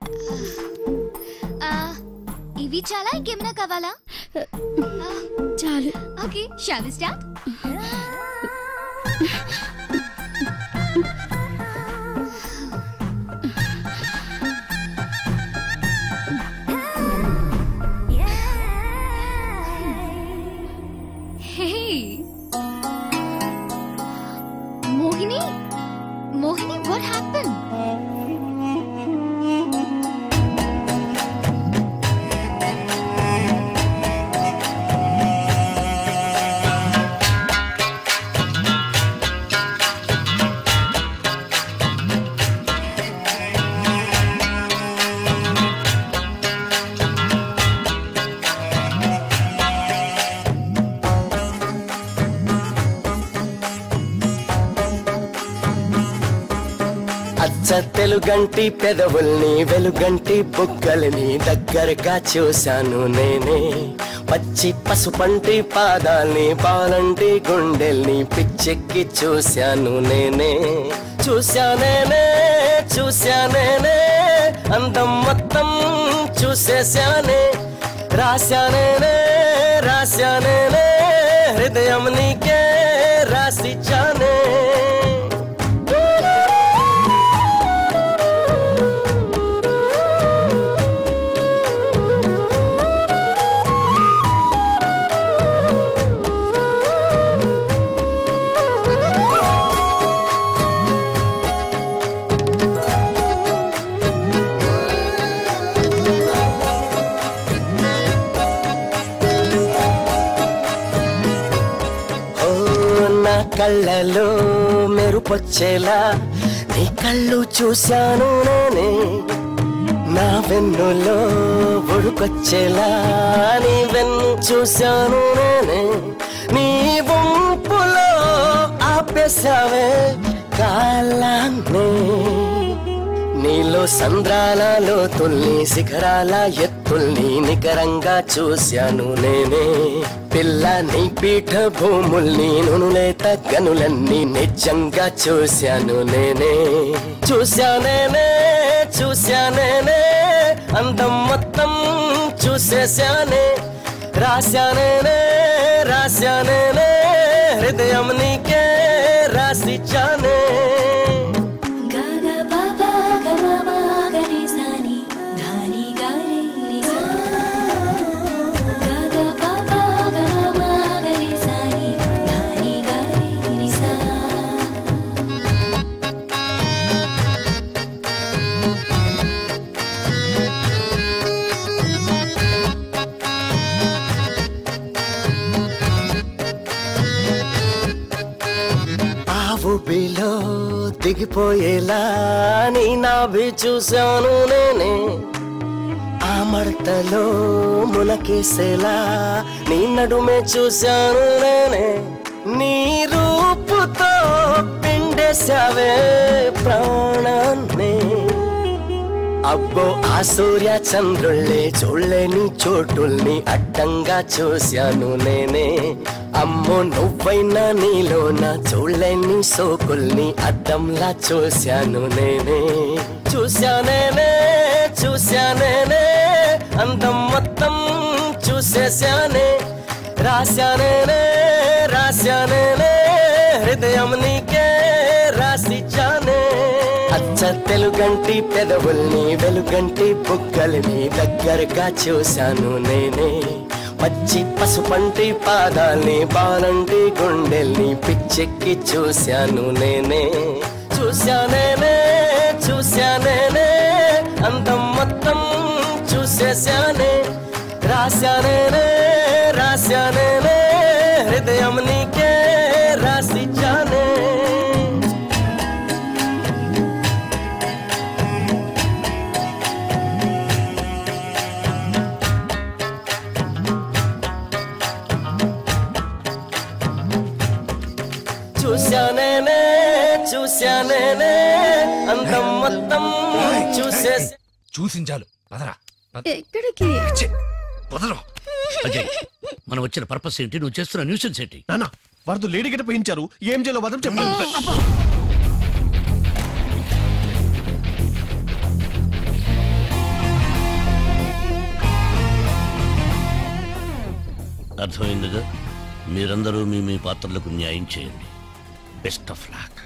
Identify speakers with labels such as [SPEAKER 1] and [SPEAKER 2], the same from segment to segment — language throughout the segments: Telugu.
[SPEAKER 1] ఆ, ఇవి చాలా ఇంకేమైనా కావాలా
[SPEAKER 2] చాలు
[SPEAKER 1] okay shall we start Hey. Mohini? Mohini, what happened?
[SPEAKER 3] అచ్చ తెలుగంటి పెదవుల్ని వెలుగంటి బుగ్గల్ని దగ్గరగా చూశాను నేనే పచ్చి పసుపంటి పాదాల్ని పాలంటి గుండెల్ని పిచ్చెక్కి చూశాను నేనే చూశానేనే చూశానేనే అందం మొత్తం చూసేశానే రాశానేనే రాశానేనే హృదయం నీకే రాసిచ్చానే ఓ నా కళ్ళలో మెరుపొచ్చేలా నీ కళ్ళు చూశాను నేనే నా వెన్నులో ఉడుకొచ్చేలా నీ వెన్ను చూశాను నేనే నీ వంపులో ఆపేశావే కాలాన్నే నీలో సంద్రాలలో తుల్ని శిఖరాల ఎత్తుల్ని నికరంగా చూశాను నేనే పిల్ల నీ పీఠ భూముల్ని నునులేత గనులన్నీ నిజంగా చూశాను నేనే చూశానేనే చూశానేనే అందం మొత్తం చూసేశానే రాశానేనే రాశానేనే హృదయం నీకే రాసిచ్చానే ఆ ఊబిలో దిగిపోయేలా నీ నాభి చూశాను నేనే ఆ మడతలో మునకేసేలా నీ నడుమే చూశాను నేనే నీ రూపుతో పిండేశావే ప్రాణాన్ని అబ్బో ఆ సూర్య చంద్రుల్ని చూడలేని చోటుల్ని అడ్డంగా చూశాను నేనే అమ్మో నువ్వైనా నీలోన చూడలేని సోకుల్ని అద్దంలా చూశాను నేనే చూశానేనే చూశానేనే అందం మొత్తం చూసేశానే రాశానేనే రాశానేనే హృదయం నీకే రాసిచ్చానే అచ్చ తెలుగంటి పెదవుల్ని వెలుగంటి బుగ్గల్ని దగ్గరగా చూశాను నేనే పచ్చి పసుపంటి పాదాల్ని బాలంటి గుండెల్ని పిచ్చెక్కి చూశాను నేనే చూశానేనే చూశానేనే అందం మొత్తం చూసేశానే రాశానేనే రాశానేనే హృదయం నీకే రాసిచ్చానే చూశానేనే చూశానేనే అందం మొత్తం చూసేసి
[SPEAKER 4] చూసించాలు పదరా
[SPEAKER 2] ఎక్కడికి
[SPEAKER 4] వదలం అజయ్ మనం వచ్చిన పర్పస్ ఏంటి నువ్వు చేస్తున్న న్యూసెన్స్ ఏంటి
[SPEAKER 5] నాన్న వారితో లేడీ గట్ట పోయించారు ఏం చేయాలో మాత్రం చెప్పండి
[SPEAKER 4] అర్థమైందిగా మీరందరూ మీ మీ పాత్రలకు న్యాయం చేయండి బెస్ట్ ఆఫ్ లాక్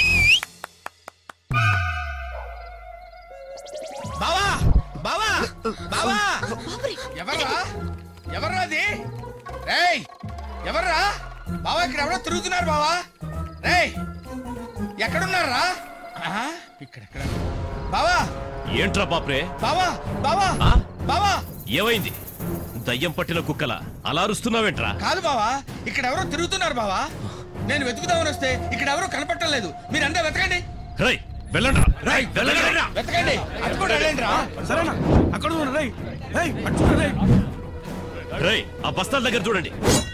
[SPEAKER 6] బావా బావా బావా ఎవర్రా ఎవర్రా అది రేయ్ ఎవర్రా బావా ఇక్కడ ఎవరో తిరుగుతున్నారు బావా రేయ్ ఎక్కడున్నారా ఆహా, ఇక్కడెక్కడ బావా
[SPEAKER 7] ఏంట్రా పాప్రే
[SPEAKER 6] బావా బావా
[SPEAKER 7] ఆ?
[SPEAKER 6] బావా
[SPEAKER 7] ఏమైంది దయ్యం పట్టిన కుక్కల అలా అరుస్తున్నావేంట్రా
[SPEAKER 6] కాదు బావా ఇక్కడ ఎవరో తిరుగుతున్నారు బావా నేను వెతుకుదామని వస్తే ఇక్కడ ఎవరో కనపట్టలేదు మీరంతా వెతకండి
[SPEAKER 7] రై వెళ్ళండ్రా రై వెళ్ళండ్రా
[SPEAKER 6] వెతకండి అది కూడా వెళ్ళండి రా
[SPEAKER 5] సరేనా అక్కడ ఉన్నారు రేయ్ రేయ్ అటు చూడు రేయ్
[SPEAKER 7] రై ఆ బస్తాల దగ్గర చూడండి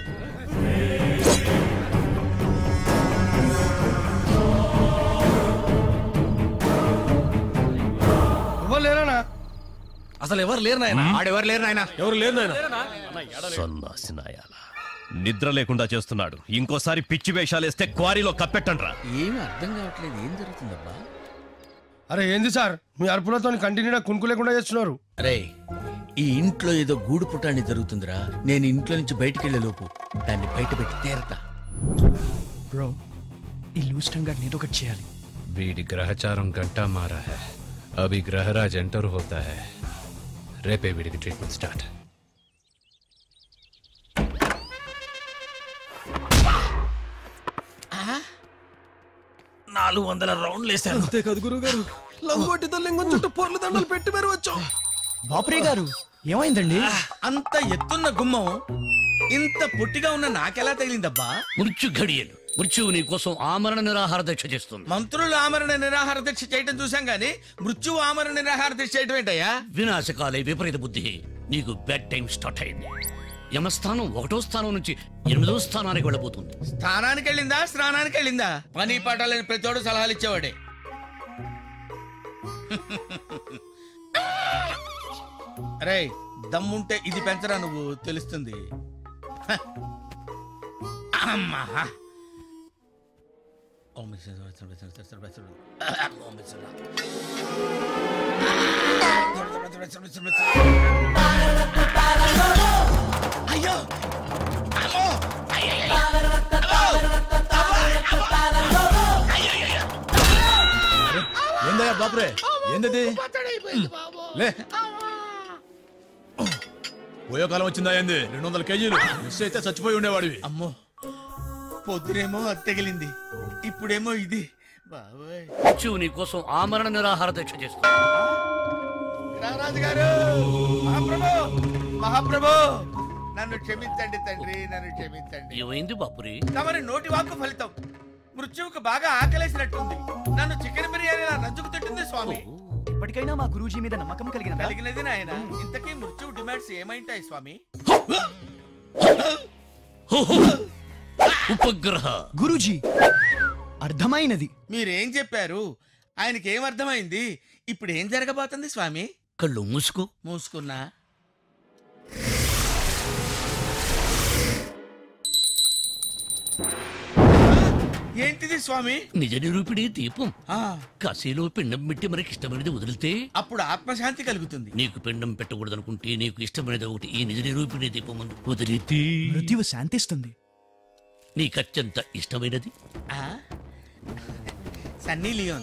[SPEAKER 5] ఎవరు లేరానా
[SPEAKER 6] అసలు ఎవరు లేరు నాయన ఆడెవరు లేరు నాయన
[SPEAKER 5] ఎవరు లేరు నాయన
[SPEAKER 4] సన్నాసినాయాల
[SPEAKER 7] నిద్ర లేకుండా చేస్తున్నాడు ఇంకోసారి పిచ్చి వేషాలేస్తే క్వారీలో కప్పెట్టండ్రా
[SPEAKER 6] ఏమీ అర్థం కావట్లేదు ఏం జరుగుతుందబ్బా
[SPEAKER 5] అరే ఏంది సార్ మీ అరుపులతో కంటిన్యూగా కునుకు లేకుండా చేస్తున్నారు
[SPEAKER 6] అరే ఈ ఇంట్లో ఏదో గూడు పుటాన్ని జరుగుతుందిరా నేను ఇంట్లో నుంచి బయటికి వెళ్లే లోపు దాన్ని బయట పెట్టి తీరతా
[SPEAKER 8] బ్రో ఈ లూస్ టంగ్ గార్డ్ ఏదో ఒకటి చేయాలి
[SPEAKER 9] వీడి గ్రహచారం గంటా మారా హై అభి గ్రహరాజ్ ఎంటర్ హోతా హై రేపే వీడికి ట్రీట్మెంట్ స్టార్ట్
[SPEAKER 6] నాలుగు వందల రౌండ్లు వేసాను
[SPEAKER 5] అంతే కదా గురుగారు లంగోటితో లింగం చుట్టూ పొర్లు దండలు పెట్టి మరి వచ్చాం
[SPEAKER 8] బాపురే గారు ఏమైందండి
[SPEAKER 6] అంత ఎత్తున్న గుమ్మం ఇంత పొట్టిగా ఉన్న నాకెలా తగిలిందబ్బా
[SPEAKER 4] మృత్యు ఘడియలు మృత్యువు నీ కోసం ఆమరణ నిరాహార దీక్ష చేస్తుంది
[SPEAKER 6] మంత్రులు ఆమరణ నిరాహార దీక్ష చేయటం చూసాం గానీ మృత్యువు ఆమరణ నిరాహార దీక్ష చేయటం ఏంటయ్యా
[SPEAKER 4] వినాశకాలే విపరీత బుద్ధి నీకు బ్యాడ్ టైం స్టార్ట్ అయింది యమస్థానం ఒకటో స్థానం నుంచి ఎనిమిదో స్థానానికి వెళ్ళబోతుంది
[SPEAKER 6] స్థానానికి వెళ్ళిందా స్నానానికి వెళ్ళిందా పని పాట లేని ప్రతివాడు సలహాలు ఇచ్చేవాడే అరే దమ్ముంటే ఇది పెంచరా నువ్వు తెలుస్తుంది హ. అమ్మా ఓం విష్ణు సహస్ర విష్ణు సహస్ర విష్ణు. ఓం విష్ణు. అయ్యో అమ్మో
[SPEAKER 5] ఏందయ్యా బాపురే ఏందది లే పోయే కాలం వచ్చిందా ఏంది రెండు వందల కేజీలు మిస్ అయితే చచ్చిపోయి ఉండేవాడివి
[SPEAKER 6] అమ్మో పొద్దునేమో అది తగిలింది ఇప్పుడేమో ఇది బాబోయ్
[SPEAKER 4] మృత్యువు నీ కోసం ఆమరణ నిరాహార దీక్ష చేస్తుంది
[SPEAKER 6] రారాజు గారు మహాప్రభు మహాప్రభు నన్ను క్షమించండి తండ్రి నన్ను క్షమించండి
[SPEAKER 4] ఏమైంది బాపురి
[SPEAKER 6] తమరి నోటి వాక్కు ఫలితం మృత్యువుకు బాగా ఆకలేసినట్టుంది నన్ను చికెన్ బిర్యానీలా నంచుకు తింటుంది స్వామి
[SPEAKER 8] ఇప్పటికైనా మా గురూజీ మీద నమ్మకం కలిగిన
[SPEAKER 6] కలిగినది నాయన ఇంతకీ మృత్యువు డిమాండ్స్ ఏమైంటాయి స్వామి
[SPEAKER 4] ఉపగ్రహ
[SPEAKER 8] గురూజీ అర్థమైనది
[SPEAKER 6] మీరేం చెప్పారు ఆయనకి ఏం అర్థమైంది ఇప్పుడు ఏం జరగబోతుంది స్వామి
[SPEAKER 4] కళ్ళు మూసుకో
[SPEAKER 6] మూసుకున్నా ఏంటిది స్వామి
[SPEAKER 4] నిజ నిరూపిణి దీపం
[SPEAKER 6] ఆ
[SPEAKER 4] కాశీలో పిండం పెట్టి మనకి ఇష్టమైనది వదిలితే
[SPEAKER 6] అప్పుడు ఆత్మశాంతి కలుగుతుంది
[SPEAKER 4] నీకు పిండం పెట్టకూడదనుకుంటే నీకు ఇష్టమైనది ఒకటి ఈ నిజ నిరూపిణి దీపం ముందు వదిలితే
[SPEAKER 8] మృత్యువు శాంతిస్తుంది
[SPEAKER 4] నీకు అత్యంత ఇష్టమైనది
[SPEAKER 6] ఆ? సన్నీ లియోన్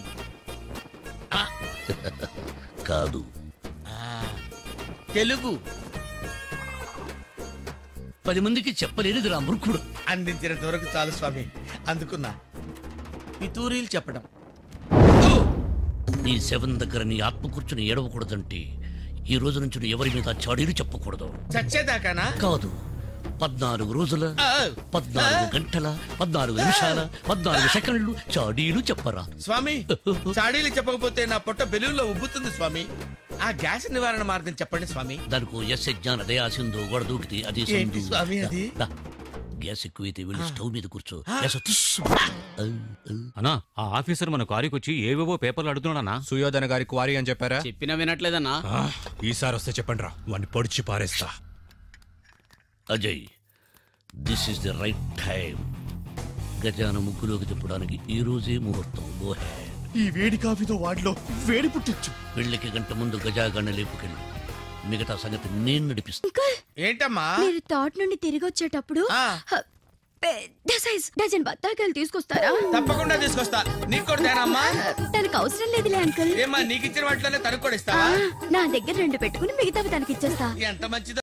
[SPEAKER 4] కాదు
[SPEAKER 6] ఆ, తెలుగు
[SPEAKER 4] పది మందికి చెప్పలేనిది రా మూర్ఖుడు
[SPEAKER 6] అందించిన దొరకు చాలు స్వామి అందుకున్నా పితూరీలు చెప్పడం
[SPEAKER 4] నీ శవం దగ్గర నీ ఆత్మ కూర్చుని ఏడవకూడదంటే ఈ రోజు నుంచి నువ్వు ఎవరి మీద చాడీలు చెప్పకూడదు
[SPEAKER 6] చచ్చేదాకానా
[SPEAKER 4] కాదు పద్నాలుగు రోజుల
[SPEAKER 6] ఆ,
[SPEAKER 4] పద్నాలుగు గంటల పద్నాలుగు నిమిషాల పద్నాలుగు సెకండ్లు చాడీలు చెప్పరా
[SPEAKER 6] స్వామి చాడీలు చెప్పకపోతే నా పొట్ట బెలూన్లో ఉబ్బుతుంది స్వామి ఆ గ్యాస్ నివారణ మార్గం చెప్పండి స్వామి
[SPEAKER 4] దానికి ఎస్ జ్ఞాన దయా సింధు గొడ దూకితే అది
[SPEAKER 6] ఏంటి
[SPEAKER 4] సింధు.
[SPEAKER 6] స్వామి అది?
[SPEAKER 4] దా, గ్యాస్ ఎక్కువైతే వెళ్ళి స్టవ్ మీద కూర్చో గ్యాస్ తుస్సు. ఔ, ఔ.
[SPEAKER 9] అన్నా ఆ ఆఫీసర్ మన కారుకి వచ్చి ఏవేవో పేపర్లు అడుగుతున్నాడన్నా
[SPEAKER 10] సుయోధన గారి క్వారీ అని చెప్పారా
[SPEAKER 9] చెప్పినా వినట్లేదన్నా
[SPEAKER 10] ఈసారి వస్తే చెప్పండి రా వాడిని పొడిచి పారేస్తా
[SPEAKER 4] Ajay this is the right time గజాన ముగ్గులోకి తిప్పడానికి ఈ రోజే ముహూర్తం గో హ్యాడ్
[SPEAKER 5] ఈ వేడి కాఫీతో వాడిలో వేడి పుట్టొచ్చు
[SPEAKER 4] పెళ్లికి గంట ముందు గజాగణ లేపుకెళ్ళు మిగతా సంగతి నేను నడిపిస్తాను
[SPEAKER 2] అంకుల్
[SPEAKER 6] ఏంటమ్మా
[SPEAKER 2] మీరు తోట నుండి తిరిగి వచ్చేటప్పుడు
[SPEAKER 6] ఆ.
[SPEAKER 2] హ, పెద్ద సైజ్ డజన్ బత్తాకాయలు తీసుకొస్తారా
[SPEAKER 6] తప్పకుండా తీసుకొస్తా నీకు కూడా తేనమ్మా
[SPEAKER 2] తనకు అవసరం లేదులే అంకుల్
[SPEAKER 6] ఏమ్మా నీకు ఇచ్చిన వాటిలోనే తనకు కూడా
[SPEAKER 2] ఆ,
[SPEAKER 6] ఇస్తావా
[SPEAKER 2] నా దగ్గర రెండు పెట్టుకుని మిగతావి తనకిచ్చేస్తా
[SPEAKER 6] ఎంత మంచిది